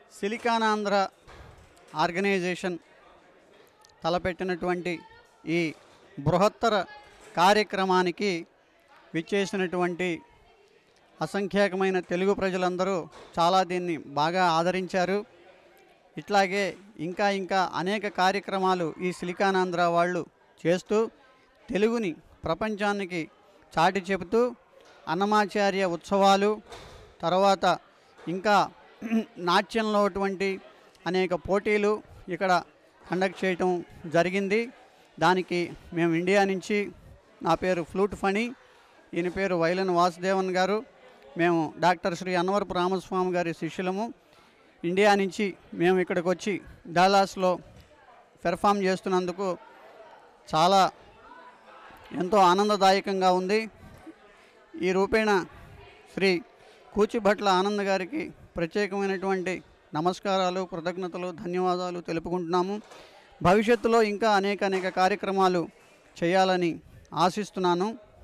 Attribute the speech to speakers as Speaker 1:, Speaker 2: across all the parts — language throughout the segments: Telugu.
Speaker 1: సిలికానాంధ్ర ఆర్గనైజేషన్ తలపెట్టినటువంటి ఈ బృహత్తర కార్యక్రమానికి విచ్చేసినటువంటి అసంఖ్యాకమైన తెలుగు ప్రజలందరూ చాలా దీన్ని బాగా ఆదరించారు ఇట్లాగే ఇంకా ఇంకా అనేక కార్యక్రమాలు ఈ సిలికానాంధ్ర వాళ్ళు చేస్తూ తెలుగుని ప్రపంచానికి చాటి చెబుతూ అన్నమాచార్య ఉత్సవాలు తర్వాత ఇంకా నాట్యంలో అటువంటి అనేక పోటీలు ఇక్కడ కండక్ట్ చేయటం జరిగింది దానికి మేము ఇండియా నుంచి నా పేరు ఫ్లూట్ ఫణి ఈయన పేరు వైలన్ వాసుదేవన్ గారు మేము డాక్టర్ శ్రీ అన్వరపు రామస్వామి గారి శిష్యులము ఇండియా నుంచి మేము ఇక్కడికి వచ్చి డాలాస్లో పెర్ఫామ్ చేస్తున్నందుకు చాలా ఎంతో ఆనందదాయకంగా ఉంది ఈ రూపేణ శ్రీ కూచిభట్ల ఆనంద్ గారికి ప్రత్యేకమైనటువంటి నమస్కారాలు కృతజ్ఞతలు ధన్యవాదాలు తెలుపుకుంటున్నాము భవిష్యత్తులో ఇంకా అనేక అనేక కార్యక్రమాలు చేయాలని ఆశిస్తున్నాను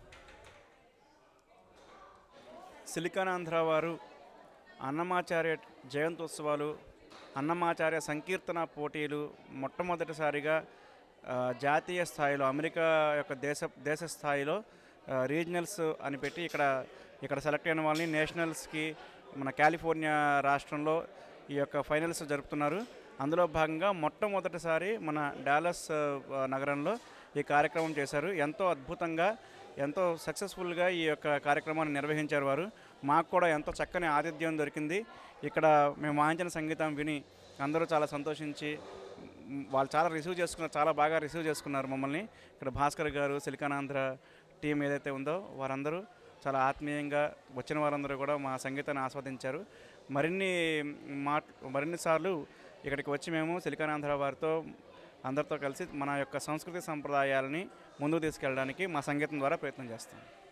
Speaker 2: సిలికానాంధ్ర వారు అన్నమాచార్య జయంత్యోత్సవాలు అన్నమాచార్య సంకీర్తన పోటీలు మొట్టమొదటిసారిగా ఆ, జాతీయ స్థాయిలో అమెరికా యొక్క దేశ దేశ స్థాయిలో ఆ, రీజనల్స్ అని పెట్టి ఇక్కడ ఇక్కడ సెలెక్ట్ అయిన వాళ్ళని నేషనల్స్కి మన కాలిఫోర్నియా రాష్ట్రంలో ఈ యొక్క ఫైనల్స్ జరుపుతున్నారు అందులో భాగంగా మొట్టమొదటిసారి మన డాలస్ ఆ, నగరంలో ఈ కార్యక్రమం చేశారు ఎంతో అద్భుతంగా ఎంతో సక్సెస్ఫుల్గా ఈ యొక్క కార్యక్రమాన్ని నిర్వహించారు వారు మాకు కూడా ఎంతో చక్కని ఆతిథ్యం దొరికింది ఇక్కడ మేము వాయించిన సంగీతం విని అందరూ చాలా సంతోషించి మ్, వాళ్ళు చాలా రిసీవ్ చేసుకున్నారు చాలా బాగా రిసీవ్ చేసుకున్నారు మమ్మల్ని ఇక్కడ భాస్కర్ గారు సిలికానాంధ్ర టీం ఏదైతే ఉందో వారందరూ చాలా ఆత్మీయంగా వచ్చిన వారందరూ కూడా మా సంగీతాన్ని ఆస్వాదించారు మరిన్ని మాట్ మరిన్ని సార్లు ఇక్కడికి వచ్చి మేము సిలికానాంధ్ర వారితో అందరితో కలిసి మన యొక్క సంస్కృతి సంప్రదాయాలని ముందుకు తీసుకెళ్ళడానికి మా సంగీతం ద్వారా ప్రయత్నం చేస్తాం